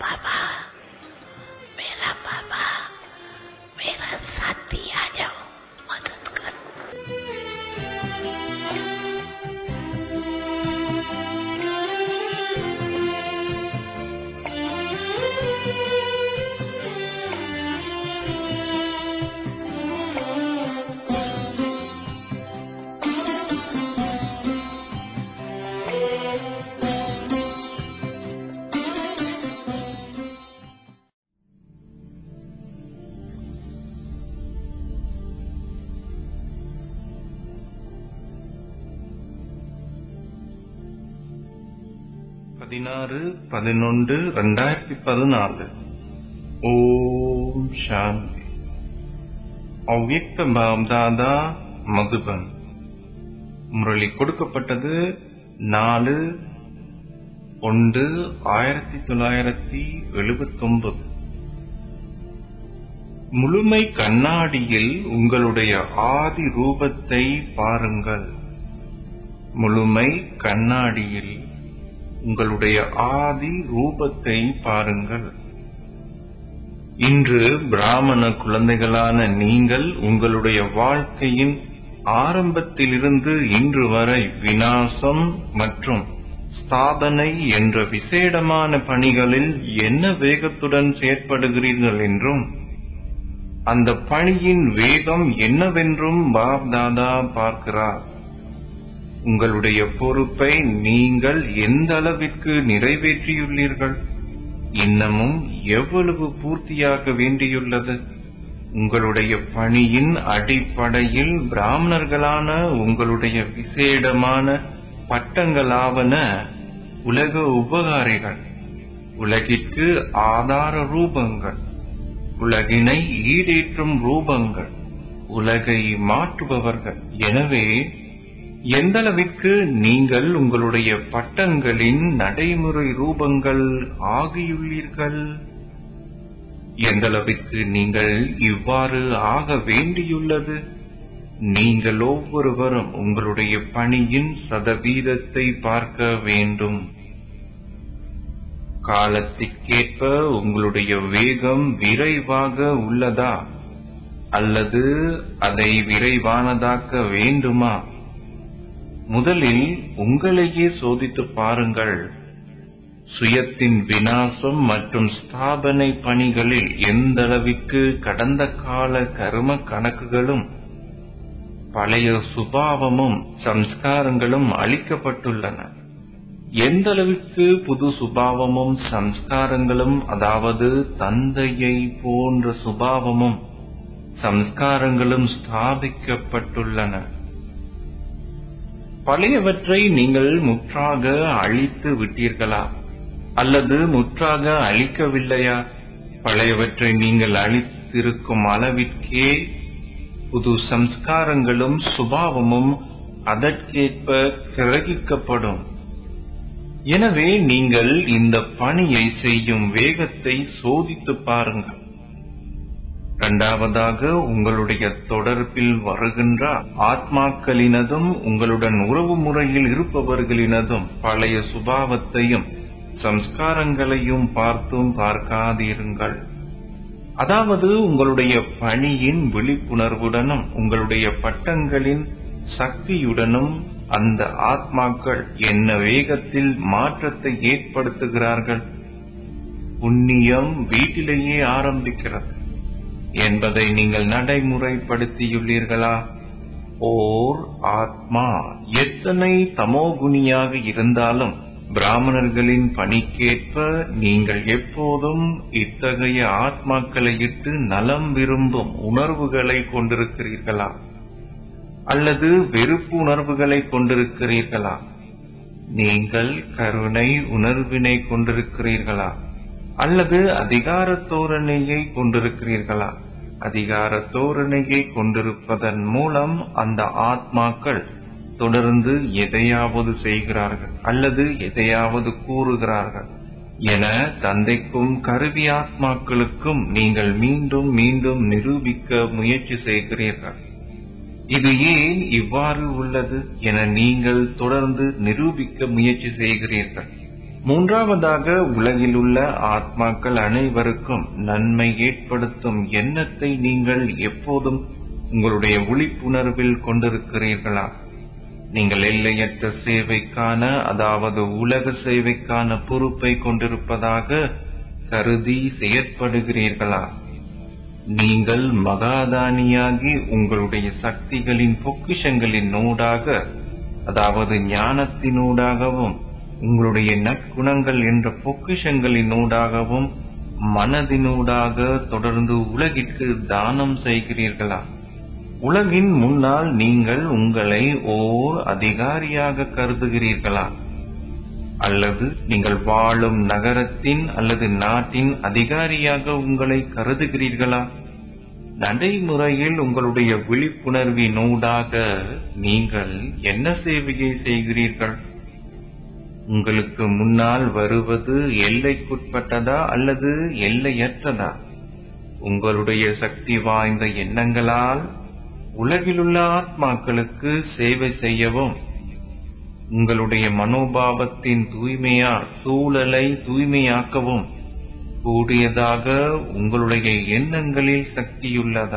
बाबा मेरा बाबा मेरा साथी आ जाओ मदद कर பதினாறு பதினொன்று ரெண்டாயிரத்தி பதினாலு ஓம் சாந்தி அவ்வியக்த பாப்தாதா மதுபன் முரளி கொடுக்கப்பட்டது நாலு ஒன்று ஆயிரத்தி தொள்ளாயிரத்தி எழுபத்தொன்பது முழுமை கண்ணாடியில் உங்களுடைய ஆதி ரூபத்தை பாருங்கள் முழுமை கண்ணாடியில் உங்களுடைய ஆதி ரூபத்தை பாருங்கள் இன்று பிராமண குழந்தைகளான நீங்கள் உங்களுடைய வாழ்க்கையின் ஆரம்பத்திலிருந்து இன்று வரை வினாசம் மற்றும் ஸ்தாபனை என்ற விசேடமான பணிகளில் என்ன வேகத்துடன் செயற்படுகிறீர்கள் என்றும் அந்த பணியின் வேகம் என்னவென்றும் பாப் தாதா பார்க்கிறார் உங்களுடைய பொறுப்பை நீங்கள் எந்த அளவிற்கு நிறைவேற்றியுள்ளீர்கள் இன்னமும் எவ்வளவு பூர்த்தியாக வேண்டியுள்ளது உங்களுடைய பணியின் அடிப்படையில் பிராமணர்களான உங்களுடைய விசேடமான பட்டங்களாவன உலக உபகாரிகள் உலகிற்கு ஆதார ரூபங்கள் உலகினை ஈடேற்றும் ரூபங்கள் உலகை மாற்றுபவர்கள் எனவே எந்தளவிற்கு நீங்கள் உங்களுடைய பட்டங்களின் நடைமுறை ரூபங்கள் ஆகியுள்ளீர்கள் எந்தளவிற்கு நீங்கள் இவ்வாறு ஆக வேண்டியுள்ளது நீங்கள் ஒவ்வொருவரும் உங்களுடைய பணியின் சதவீதத்தை பார்க்க வேண்டும் காலத்திற்கேற்ப உங்களுடைய வேகம் விரைவாக உள்ளதா அல்லது அதை விரைவானதாக்க வேண்டுமா முதலில் உங்களையே சோதித்து பாருங்கள் சுயத்தின் வினாசம் மற்றும் ஸ்தாபனை பணிகளில் எந்த அளவிற்கு கடந்த கால கர்ம கணக்குகளும் பழைய சுபாவமும் சம்ஸ்காரங்களும் அளிக்கப்பட்டுள்ளன எந்த அளவிற்கு புது சுபாவமும் சம்ஸ்காரங்களும் அதாவது தந்தையை போன்ற சுபாவமும் சம்ஸ்காரங்களும் ஸ்தாபிக்கப்பட்டுள்ளன பழையவற்றை நீங்கள் முற்றாக அழித்து விட்டீர்களா அல்லது முற்றாக அழிக்கவில்லையா பழையவற்றை நீங்கள் அழித்திருக்கும் அளவிற்கே புது சம்ஸ்காரங்களும் சுபாவமும் அதற்கேற்ப கிரகிக்கப்படும் எனவே நீங்கள் இந்த பணியை செய்யும் வேகத்தை சோதித்து பாருங்கள் இரண்டாவதாக உங்களுடைய தொடர்பில் வருகின்ற ஆத்மாக்களினதும் உங்களுடன் உறவு முறையில் இருப்பவர்களினதும் பழைய சுபாவத்தையும் சம்ஸ்காரங்களையும் பார்த்தும் பார்க்காதீருங்கள் அதாவது உங்களுடைய பணியின் விழிப்புணர்வுடனும் உங்களுடைய பட்டங்களின் சக்தியுடனும் அந்த ஆத்மாக்கள் என்ன வேகத்தில் மாற்றத்தை ஏற்படுத்துகிறார்கள் புண்ணியம் வீட்டிலேயே ஆரம்பிக்கிறது என்பதை நீங்கள் நடைமுறைப்படுத்தியுள்ளீர்களா ஓர் ஆத்மா எத்தனை தமோகுணியாக இருந்தாலும் பிராமணர்களின் பணிக்கேற்ப நீங்கள் எப்போதும் இத்தகைய ஆத்மாக்களை இட்டு நலம் விரும்பும் உணர்வுகளை கொண்டிருக்கிறீர்களா அல்லது வெறுப்பு உணர்வுகளை கொண்டிருக்கிறீர்களா நீங்கள் கருணை உணர்வினை கொண்டிருக்கிறீர்களா அல்லது அதிகார தோரணையை கொண்டிருக்கிறீர்களா அதிகார தோரணையை கொண்டிருப்பதன் மூலம் அந்த ஆத்மாக்கள் தொடர்ந்து எதையாவது செய்கிறார்கள் அல்லது எதையாவது கூறுகிறார்கள் என தந்தைக்கும் கருவி ஆத்மாக்களுக்கும் நீங்கள் மீண்டும் மீண்டும் நிரூபிக்க முயற்சி செய்கிறீர்கள் இது ஏன் இவ்வாறு உள்ளது என நீங்கள் தொடர்ந்து நிரூபிக்க முயற்சி செய்கிறீர்கள் மூன்றாவதாக உலகிலுள்ள ஆத்மாக்கள் அனைவருக்கும் நன்மை ஏற்படுத்தும் எண்ணத்தை நீங்கள் எப்போதும் உங்களுடைய விழிப்புணர்வில் கொண்டிருக்கிறீர்களா நீங்கள் எல்லையற்ற சேவைக்கான அதாவது உலக சேவைக்கான பொறுப்பை கொண்டிருப்பதாக கருதி செயற்படுகிறீர்களா நீங்கள் மகாதானியாகி உங்களுடைய சக்திகளின் பொக்கிஷங்களின் நூடாக அதாவது ஞானத்தினூடாகவும் உங்களுடைய நற்குணங்கள் என்ற பொக்கிஷங்களின் நூடாகவும் மனதினூடாக தொடர்ந்து உலகிற்கு தானம் செய்கிறீர்களா உலகின் முன்னால் நீங்கள் உங்களை ஓர் அதிகாரியாக கருதுகிறீர்களா அல்லது நீங்கள் வாழும் நகரத்தின் அல்லது நாட்டின் அதிகாரியாக உங்களை கருதுகிறீர்களா நடைமுறையில் உங்களுடைய விழிப்புணர்வினூடாக நீங்கள் என்ன சேவையை செய்கிறீர்கள் உங்களுக்கு முன்னால் வருவது எல்லைக்குட்பட்டதா அல்லது எல்லையற்றதா உங்களுடைய சக்தி வாய்ந்த எண்ணங்களால் உலகிலுள்ள ஆத்மாக்களுக்கு சேவை செய்யவும் உங்களுடைய மனோபாவத்தின் தூய்மையால் சூழலை தூய்மையாக்கவும் கூடியதாக உங்களுடைய எண்ணங்களில் சக்தியுள்ளதா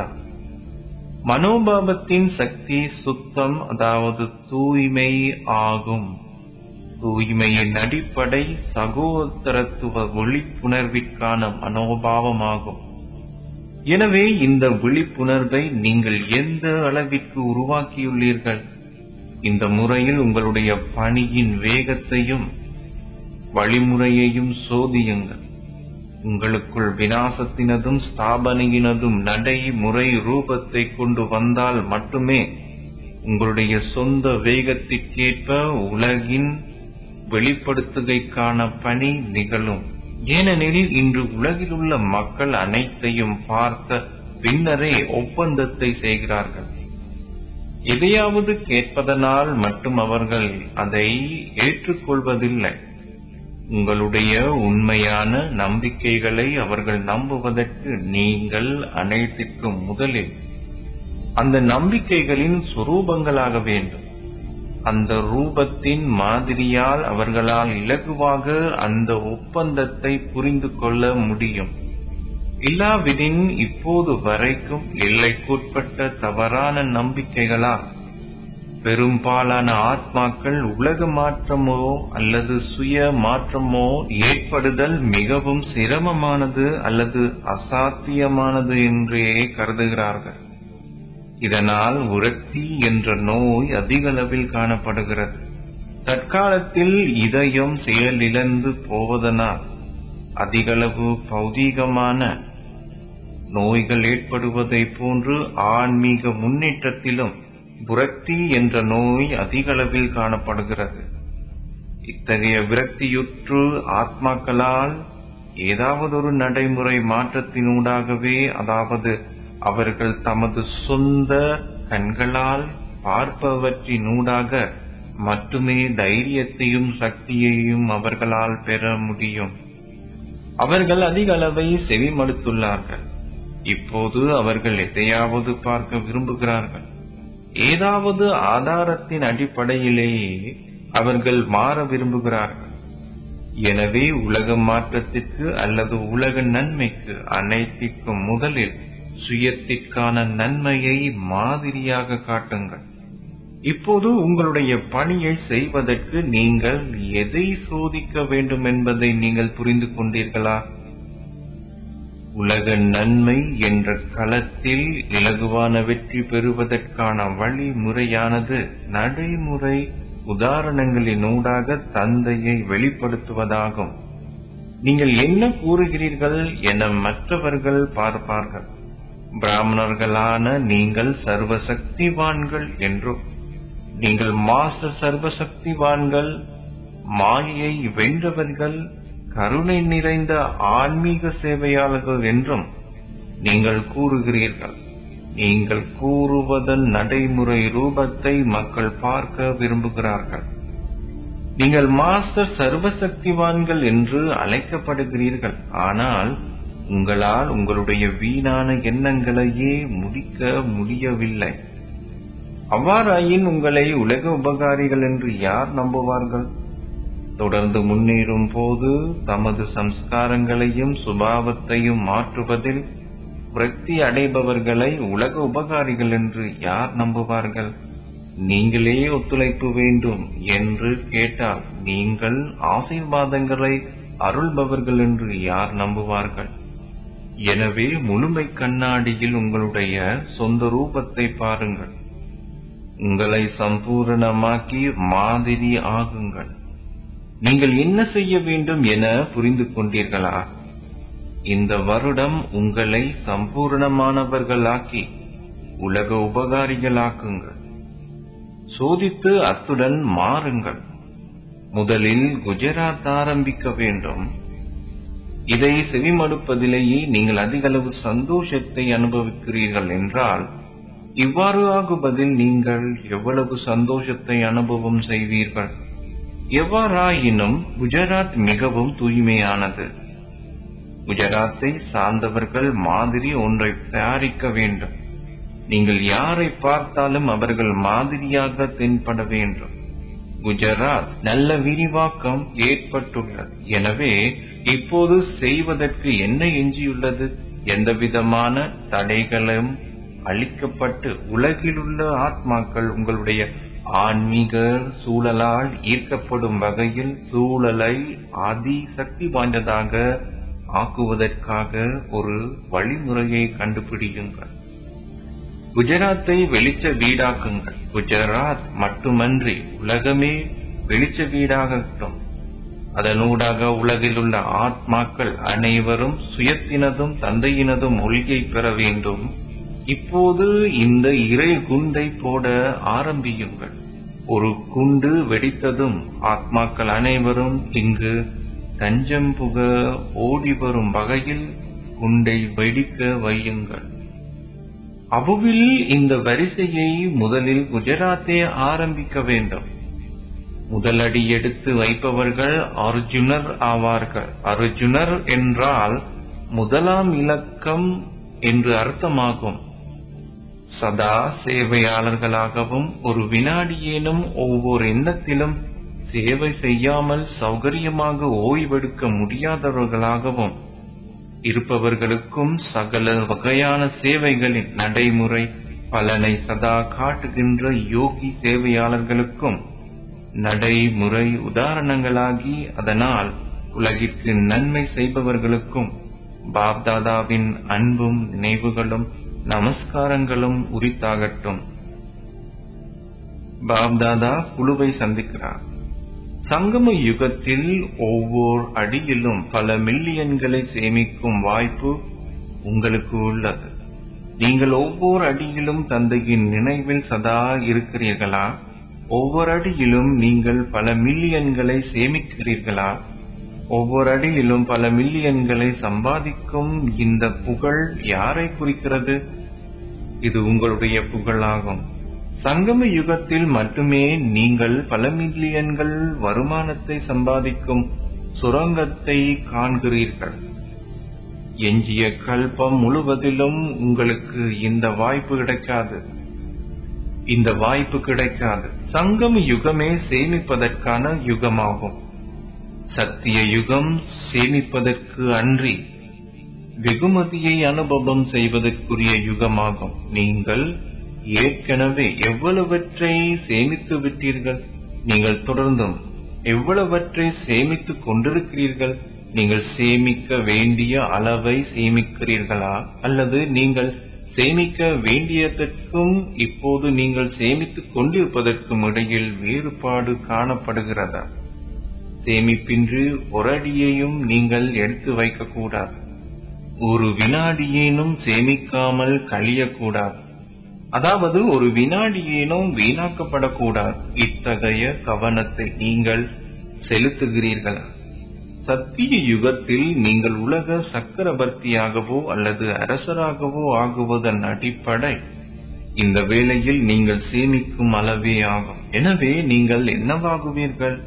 மனோபாவத்தின் சக்தி சுத்தம் அதாவது தூய்மை ஆகும் தூய்மையின் அடிப்படை சகோதரத்துவ விழிப்புணர்விற்கான மனோபாவமாகும் எனவே இந்த விழிப்புணர்வை நீங்கள் எந்த அளவிற்கு உருவாக்கியுள்ளீர்கள் இந்த முறையில் உங்களுடைய பணியின் வேகத்தையும் வழிமுறையையும் சோதியுங்கள் உங்களுக்குள் வினாசத்தினதும் ஸ்தாபனையினதும் நடைமுறை ரூபத்தை கொண்டு வந்தால் மட்டுமே உங்களுடைய சொந்த வேகத்திற்கேற்ப உலகின் வெளிப்படுத்துகைக்கான பணி நிகழும் ஏனெனில் இன்று உலகிலுள்ள மக்கள் அனைத்தையும் பார்த்த பின்னரே ஒப்பந்தத்தை செய்கிறார்கள் எதையாவது கேட்பதனால் மட்டும் அவர்கள் அதை ஏற்றுக்கொள்வதில்லை உங்களுடைய உண்மையான நம்பிக்கைகளை அவர்கள் நம்புவதற்கு நீங்கள் அனைத்திற்கும் முதலில் அந்த நம்பிக்கைகளின் சுரூபங்களாக வேண்டும் அந்த ரூபத்தின் மாதிரியால் அவர்களால் இலகுவாக அந்த ஒப்பந்தத்தை புரிந்து கொள்ள முடியும் இல்லாவிடின் இப்போது வரைக்கும் எல்லைக்குட்பட்ட தவறான நம்பிக்கைகளால் பெரும்பாலான ஆத்மாக்கள் உலக மாற்றமோ அல்லது சுய மாற்றமோ ஏற்படுதல் மிகவும் சிரமமானது அல்லது அசாத்தியமானது என்றே கருதுகிறார்கள் இதனால் உரக்தி என்ற நோய் அதிக அளவில் காணப்படுகிறது தற்காலத்தில் இதயம் செயலிழந்து போவதனால் அதிகளவு பௌதீகமான நோய்கள் ஏற்படுவதை போன்று ஆன்மீக முன்னேற்றத்திலும் புரக்தி என்ற நோய் அதிக அளவில் காணப்படுகிறது இத்தகைய விரக்தியுற்று ஆத்மாக்களால் ஏதாவது ஒரு நடைமுறை மாற்றத்தினூடாகவே அதாவது அவர்கள் தமது சொந்த கண்களால் பார்ப்பவற்றினூடாக மட்டுமே தைரியத்தையும் சக்தியையும் அவர்களால் பெற முடியும் அவர்கள் அதிக அளவை செவிமடுத்துள்ளார்கள் இப்போது அவர்கள் எதையாவது பார்க்க விரும்புகிறார்கள் ஏதாவது ஆதாரத்தின் அடிப்படையிலேயே அவர்கள் மாற விரும்புகிறார்கள் எனவே உலக மாற்றத்திற்கு அல்லது உலக நன்மைக்கு அனைத்திற்கும் முதலில் சுயத்திற்கான நன்மையை மாதிரியாக காட்டுங்கள் இப்போது உங்களுடைய பணியை செய்வதற்கு நீங்கள் எதை சோதிக்க வேண்டும் என்பதை நீங்கள் புரிந்து கொண்டீர்களா உலக நன்மை என்ற களத்தில் இலகுவான வெற்றி பெறுவதற்கான வழிமுறையானது நடைமுறை உதாரணங்களினூடாக தந்தையை வெளிப்படுத்துவதாகும் நீங்கள் என்ன கூறுகிறீர்கள் என மற்றவர்கள் பார்ப்பார்கள் பிராமணர்களான நீங்கள் சர்வசக்திவான்கள் என்றும் நீங்கள் மாஸ்டர் சர்வசக்திவான்கள் மாயை வென்றவர்கள் கருணை நிறைந்த ஆன்மீக சேவையாளர்கள் என்றும் நீங்கள் கூறுகிறீர்கள் நீங்கள் கூறுவதன் நடைமுறை ரூபத்தை மக்கள் பார்க்க விரும்புகிறார்கள் நீங்கள் மாஸ்டர் சர்வசக்திவான்கள் என்று அழைக்கப்படுகிறீர்கள் ஆனால் உங்களால் உங்களுடைய வீணான எண்ணங்களையே முடிக்க முடியவில்லை அவ்வாறாயின் உங்களை உலக உபகாரிகள் என்று யார் நம்புவார்கள் தொடர்ந்து முன்னேறும் போது தமது சம்ஸ்காரங்களையும் சுபாவத்தையும் மாற்றுவதில் விரக்தி அடைபவர்களை உலக உபகாரிகள் என்று யார் நம்புவார்கள் நீங்களே ஒத்துழைப்பு வேண்டும் என்று கேட்டால் நீங்கள் ஆசீர்வாதங்களை அருள்பவர்கள் என்று யார் நம்புவார்கள் எனவே முழுமை கண்ணாடியில் உங்களுடைய சொந்த ரூபத்தை பாருங்கள் உங்களை சம்பூரணமாக்கி மாதிரி ஆகுங்கள் நீங்கள் என்ன செய்ய வேண்டும் என புரிந்து கொண்டீர்களா இந்த வருடம் உங்களை சம்பூர்ணமானவர்களாக்கி உலக உபகாரிகளாக்குங்கள் சோதித்து அத்துடன் மாறுங்கள் முதலில் குஜராத் ஆரம்பிக்க வேண்டும் இதை செவிமடுப்பதிலேயே நீங்கள் அதிகளவு சந்தோஷத்தை அனுபவிக்கிறீர்கள் என்றால் இவ்வாறு ஆகுவதில் நீங்கள் எவ்வளவு சந்தோஷத்தை அனுபவம் செய்வீர்கள் எவ்வாறாயினும் குஜராத் மிகவும் தூய்மையானது குஜராத்தை சார்ந்தவர்கள் மாதிரி ஒன்றை தயாரிக்க வேண்டும் நீங்கள் யாரை பார்த்தாலும் அவர்கள் மாதிரியாக தென்பட வேண்டும் குஜராத் நல்ல விரிவாக்கம் ஏற்பட்டுள்ளது எனவே இப்போது செய்வதற்கு என்ன எஞ்சியுள்ளது எந்தவிதமான தடைகளும் அளிக்கப்பட்டு உலகிலுள்ள ஆத்மாக்கள் உங்களுடைய ஆன்மீக சூழலால் ஈர்க்கப்படும் வகையில் சூழலை அதி சக்தி வாய்ந்ததாக ஆக்குவதற்காக ஒரு வழிமுறையை கண்டுபிடியுங்கள் குஜராத்தை வெளிச்ச வீடாக்குங்கள் குஜராத் மட்டுமன்றி உலகமே வெளிச்ச வீடாகட்டும் அதனூடாக உலகில் உள்ள ஆத்மாக்கள் அனைவரும் சுயத்தினதும் தந்தையினதும் ஒளியை பெற வேண்டும் இப்போது இந்த இறை குண்டை போட ஆரம்பியுங்கள் ஒரு குண்டு வெடித்ததும் ஆத்மாக்கள் அனைவரும் இங்கு தஞ்சம் புக ஓடி வரும் வகையில் குண்டை வெடிக்க வையுங்கள் அபுவில் இந்த வரிசையை முதலில் குஜராத்தே ஆரம்பிக்க வேண்டும் முதலடி எடுத்து வைப்பவர்கள் அர்ஜுனர் ஆவார்கள் அர்ஜுனர் என்றால் முதலாம் இலக்கம் என்று அர்த்தமாகும் சதா சேவையாளர்களாகவும் ஒரு வினாடியேனும் ஒவ்வொரு எண்ணத்திலும் சேவை செய்யாமல் சௌகரியமாக ஓய்வெடுக்க முடியாதவர்களாகவும் இருப்பவர்களுக்கும் சகல வகையான சேவைகளின் நடைமுறை பலனை சதா காட்டுகின்ற யோகி சேவையாளர்களுக்கும் நடைமுறை உதாரணங்களாகி அதனால் உலகிற்கு நன்மை செய்பவர்களுக்கும் பாப்தாதாவின் அன்பும் நினைவுகளும் நமஸ்காரங்களும் உரித்தாகட்டும் பாப்தாதா குழுவை சந்திக்கிறார் சங்கம யுகத்தில் ஒவ்வொரு அடியிலும் பல மில்லியன்களை சேமிக்கும் வாய்ப்பு உங்களுக்கு உள்ளது நீங்கள் ஒவ்வொரு அடியிலும் தந்தையின் நினைவில் சதா இருக்கிறீர்களா ஒவ்வொரு அடியிலும் நீங்கள் பல மில்லியன்களை சேமிக்கிறீர்களா ஒவ்வொரு அடியிலும் பல மில்லியன்களை சம்பாதிக்கும் இந்த புகழ் யாரை குறிக்கிறது இது உங்களுடைய புகழாகும் சங்கம யுகத்தில் மட்டுமே நீங்கள் பல மில்லியன்கள் வருமானத்தை சம்பாதிக்கும் சுரங்கத்தை காண்கிறீர்கள் எஞ்சிய கல்பம் முழுவதிலும் உங்களுக்கு இந்த வாய்ப்பு கிடைக்காது இந்த வாய்ப்பு கிடைக்காது சங்கம யுகமே சேமிப்பதற்கான யுகமாகும் சத்திய யுகம் சேமிப்பதற்கு அன்றி வெகுமதியை அனுபவம் செய்வதற்குரிய யுகமாகும் நீங்கள் ஏற்கனவே எவ்வளவற்றை சேமித்து விட்டீர்கள் நீங்கள் தொடர்ந்தும் எவ்வளவற்றை சேமித்துக் கொண்டிருக்கிறீர்கள் நீங்கள் சேமிக்க வேண்டிய அளவை சேமிக்கிறீர்களா அல்லது நீங்கள் சேமிக்க வேண்டியதற்கும் இப்போது நீங்கள் சேமித்துக் கொண்டிருப்பதற்கும் இடையில் வேறுபாடு காணப்படுகிறதா சேமிப்பின்றி ஒரு அடியையும் நீங்கள் எடுத்து வைக்கக்கூடாது ஒரு வினாடியேனும் சேமிக்காமல் கழியக்கூடாது அதாவது ஒரு வினாடியேனும் வீணாக்கப்படக்கூடாது இத்தகைய கவனத்தை நீங்கள் செலுத்துகிறீர்களா சத்திய யுகத்தில் நீங்கள் உலக சக்கரவர்த்தியாகவோ அல்லது அரசராகவோ ஆகுவதன் அடிப்படை இந்த வேளையில் நீங்கள் சேமிக்கும் அளவே ஆகும் எனவே நீங்கள் என்னவாகுவீர்கள்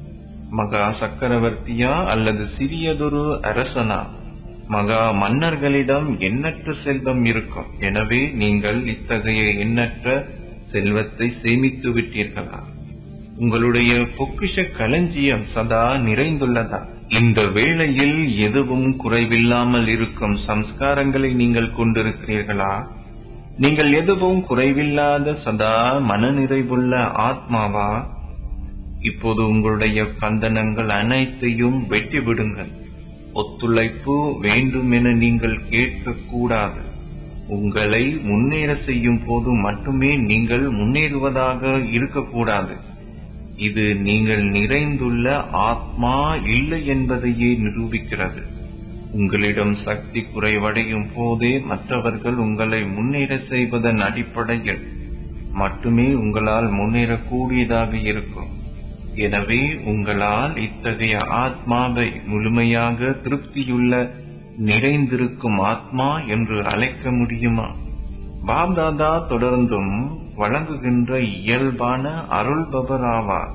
மகா சக்கரவர்த்தியா அல்லது சிறியதொரு அரசனா மகா மன்னர்களிடம் எண்ணற்ற செல்வம் இருக்கும் எனவே நீங்கள் இத்தகைய எண்ணற்ற செல்வத்தை சேமித்து விட்டீர்களா உங்களுடைய பொக்கிஷ களஞ்சியம் சதா நிறைந்துள்ளதா இந்த வேளையில் எதுவும் குறைவில்லாமல் இருக்கும் சம்ஸ்காரங்களை நீங்கள் கொண்டிருக்கிறீர்களா நீங்கள் எதுவும் குறைவில்லாத சதா மனநிறைவுள்ள ஆத்மாவா இப்போது உங்களுடைய பந்தனங்கள் அனைத்தையும் வெட்டிவிடுங்கள் ஒத்துழைப்பு வேண்டும் என நீங்கள் கேட்கக்கூடாது உங்களை முன்னேற செய்யும் போது மட்டுமே நீங்கள் முன்னேறுவதாக இருக்கக்கூடாது இது நீங்கள் நிறைந்துள்ள ஆத்மா இல்லை என்பதையே நிரூபிக்கிறது உங்களிடம் சக்தி குறைவடையும் போதே மற்றவர்கள் உங்களை முன்னேற செய்வதன் அடிப்படையில் மட்டுமே உங்களால் முன்னேறக்கூடியதாக இருக்கும் எனவே உங்களால் இத்தகைய ஆத்மாவை முழுமையாக திருப்தியுள்ள நிறைந்திருக்கும் ஆத்மா என்று அழைக்க முடியுமா பாப்தாதா தொடர்ந்தும் வழங்குகின்ற இயல்பான அருள்பவர் ஆவார்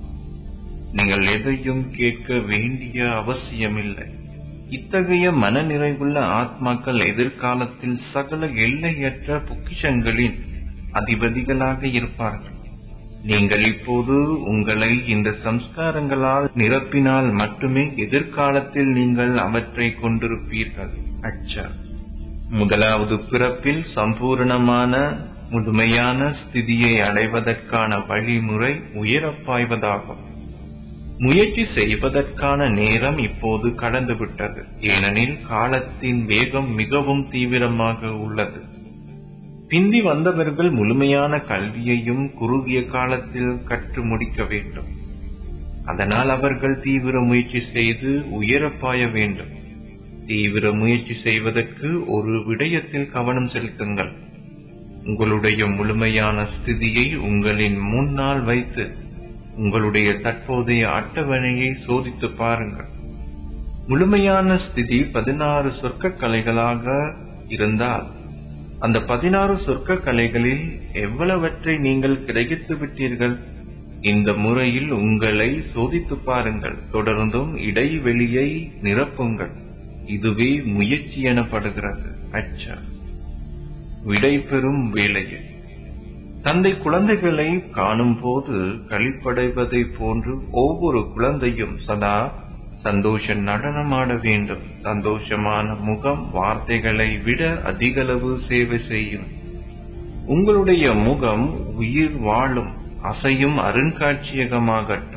நீங்கள் எதையும் கேட்க வேண்டிய அவசியமில்லை இத்தகைய மனநிறைவுள்ள ஆத்மாக்கள் எதிர்காலத்தில் சகல எல்லையற்ற பொக்கிஷங்களின் அதிபதிகளாக இருப்பார்கள் நீங்கள் இப்போது உங்களை இந்த சம்ஸ்காரங்களால் நிரப்பினால் மட்டுமே எதிர்காலத்தில் நீங்கள் அவற்றை கொண்டிருப்பீர்கள் அச்சா முதலாவது பிறப்பில் சம்பூரணமான முழுமையான ஸ்திதியை அடைவதற்கான வழிமுறை உயரப்பாய்வதாகும் முயற்சி செய்வதற்கான நேரம் இப்போது கடந்துவிட்டது ஏனெனில் காலத்தின் வேகம் மிகவும் தீவிரமாக உள்ளது பிந்தி வந்தவர்கள் முழுமையான கல்வியையும் குறுகிய காலத்தில் கற்று முடிக்க வேண்டும் அதனால் அவர்கள் தீவிர முயற்சி செய்து உயரப்பாய வேண்டும் தீவிர முயற்சி செய்வதற்கு ஒரு விடயத்தில் கவனம் செலுத்துங்கள் உங்களுடைய முழுமையான ஸ்திதியை உங்களின் முன்னால் வைத்து உங்களுடைய தற்போதைய அட்டவணையை சோதித்து பாருங்கள் முழுமையான ஸ்திதி பதினாறு சொர்க்க கலைகளாக இருந்தால் அந்த பதினாறு சொர்க்க கலைகளில் எவ்வளவற்றை நீங்கள் கிரகித்து விட்டீர்கள் இந்த முறையில் உங்களை சோதித்து பாருங்கள் தொடர்ந்தும் இடைவெளியை நிரப்புங்கள் இதுவே முயற்சி எனப்படுகிறது அச்சா விடை பெறும் வேளையில் தந்தை குழந்தைகளை காணும் போது கழிப்படைவதை போன்று ஒவ்வொரு குழந்தையும் சதா சந்தோஷ நடனமாட வேண்டும் சந்தோஷமான முகம் வார்த்தைகளை விட அதிகளவு சேவை செய்யும் உங்களுடைய முகம் உயிர் வாழும் அசையும் அருங்காட்சியகமாகட்டும்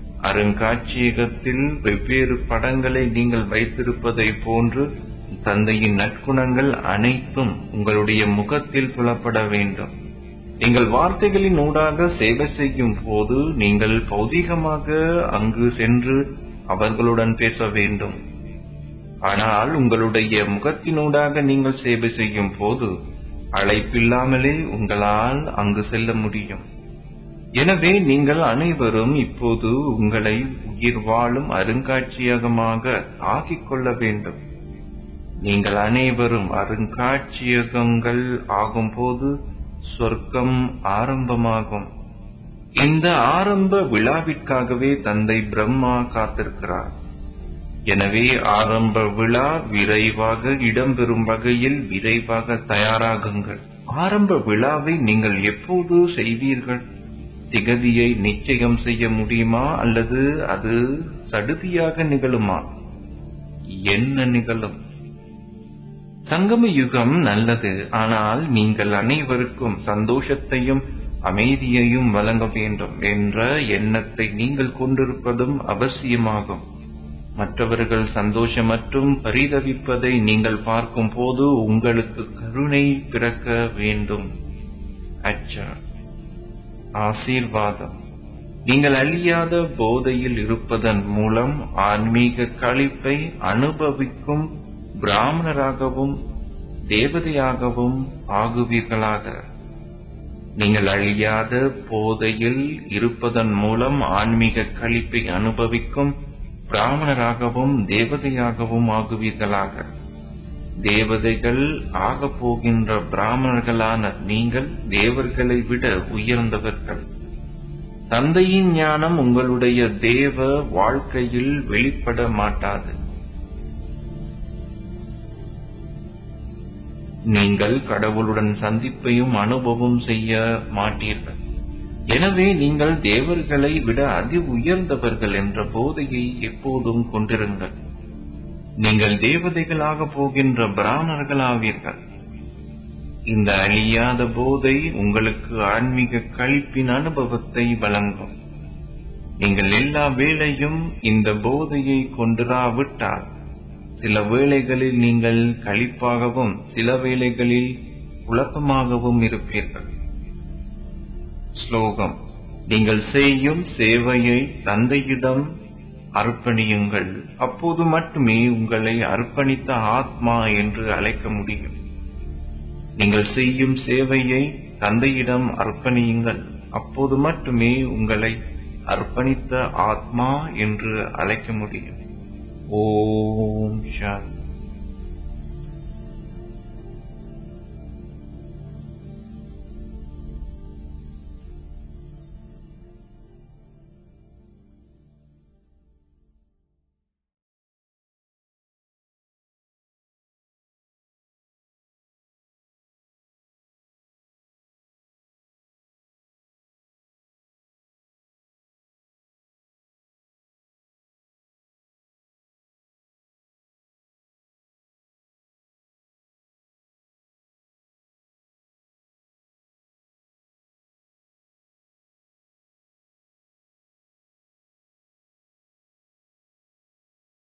அருங்காட்சியகத்தில் வெவ்வேறு படங்களை நீங்கள் வைத்திருப்பதை போன்று தந்தையின் நற்குணங்கள் அனைத்தும் உங்களுடைய முகத்தில் புலப்பட வேண்டும் நீங்கள் வார்த்தைகளின் ஊடாக சேவை செய்யும் போது நீங்கள் பௌதிகமாக அங்கு சென்று அவர்களுடன் பேச வேண்டும் ஆனால் உங்களுடைய முகத்தினூடாக நீங்கள் சேவை செய்யும் போது அழைப்பில்லாமலே உங்களால் அங்கு செல்ல முடியும் எனவே நீங்கள் அனைவரும் இப்போது உங்களை உயிர் வாழும் அருங்காட்சியகமாக ஆக்கிக் கொள்ள வேண்டும் நீங்கள் அனைவரும் அருங்காட்சியகங்கள் ஆகும்போது சொர்க்கம் ஆரம்பமாகும் இந்த ஆரம்ப விழாவிற்காகவே தந்தை பிரம்மா காத்திருக்கிறார் எனவே ஆரம்ப விழா விரைவாக இடம்பெறும் வகையில் விரைவாக தயாராகுங்கள் ஆரம்ப விழாவை நீங்கள் எப்போது செய்வீர்கள் திகதியை நிச்சயம் செய்ய முடியுமா அல்லது அது சடுதியாக நிகழுமா என்ன நிகழும் சங்கம யுகம் நல்லது ஆனால் நீங்கள் அனைவருக்கும் சந்தோஷத்தையும் அமைதியையும் வழங்க வேண்டும் என்ற எண்ணத்தை நீங்கள் கொண்டிருப்பதும் அவசியமாகும் மற்றவர்கள் சந்தோஷம் மற்றும் பரிதவிப்பதை நீங்கள் பார்க்கும் போது உங்களுக்கு கருணை பிறக்க வேண்டும் அச்சா ஆசீர்வாதம் நீங்கள் அழியாத போதையில் இருப்பதன் மூலம் ஆன்மீக கழிப்பை அனுபவிக்கும் பிராமணராகவும் தேவதையாகவும் ஆகுவீர்களாக நீங்கள் அழியாத போதையில் இருப்பதன் மூலம் ஆன்மீக கழிப்பை அனுபவிக்கும் பிராமணராகவும் தேவதையாகவும் ஆகுவீர்களாக தேவதைகள் ஆகப் போகின்ற பிராமணர்களான நீங்கள் தேவர்களை விட உயர்ந்தவர்கள் தந்தையின் ஞானம் உங்களுடைய தேவ வாழ்க்கையில் வெளிப்பட மாட்டாது நீங்கள் கடவுளுடன் சந்திப்பையும் அனுபவம் செய்ய மாட்டீர்கள் எனவே நீங்கள் தேவர்களை விட அதி உயர்ந்தவர்கள் என்ற போதையை எப்போதும் கொண்டிருங்கள் நீங்கள் தேவதைகளாக போகின்ற பிராமணர்களாவீர்கள் இந்த அழியாத போதை உங்களுக்கு ஆன்மீக கழிப்பின் அனுபவத்தை வழங்கும் நீங்கள் எல்லா வேளையும் இந்த போதையை கொண்டிராவிட்டால் சில வேளைகளில் நீங்கள் களிப்பாகவும் சில வேளைகளில் குழப்பமாகவும் இருப்பீர்கள் ஸ்லோகம் நீங்கள் செய்யும் சேவையை தந்தையிடம் அர்ப்பணியுங்கள் அப்போது மட்டுமே உங்களை அர்ப்பணித்த ஆத்மா என்று அழைக்க முடியும் நீங்கள் செய்யும் சேவையை தந்தையிடம் அர்ப்பணியுங்கள் அப்போது மட்டுமே உங்களை அர்ப்பணித்த ஆத்மா என்று அழைக்க முடியும் ஓம் சாந்தி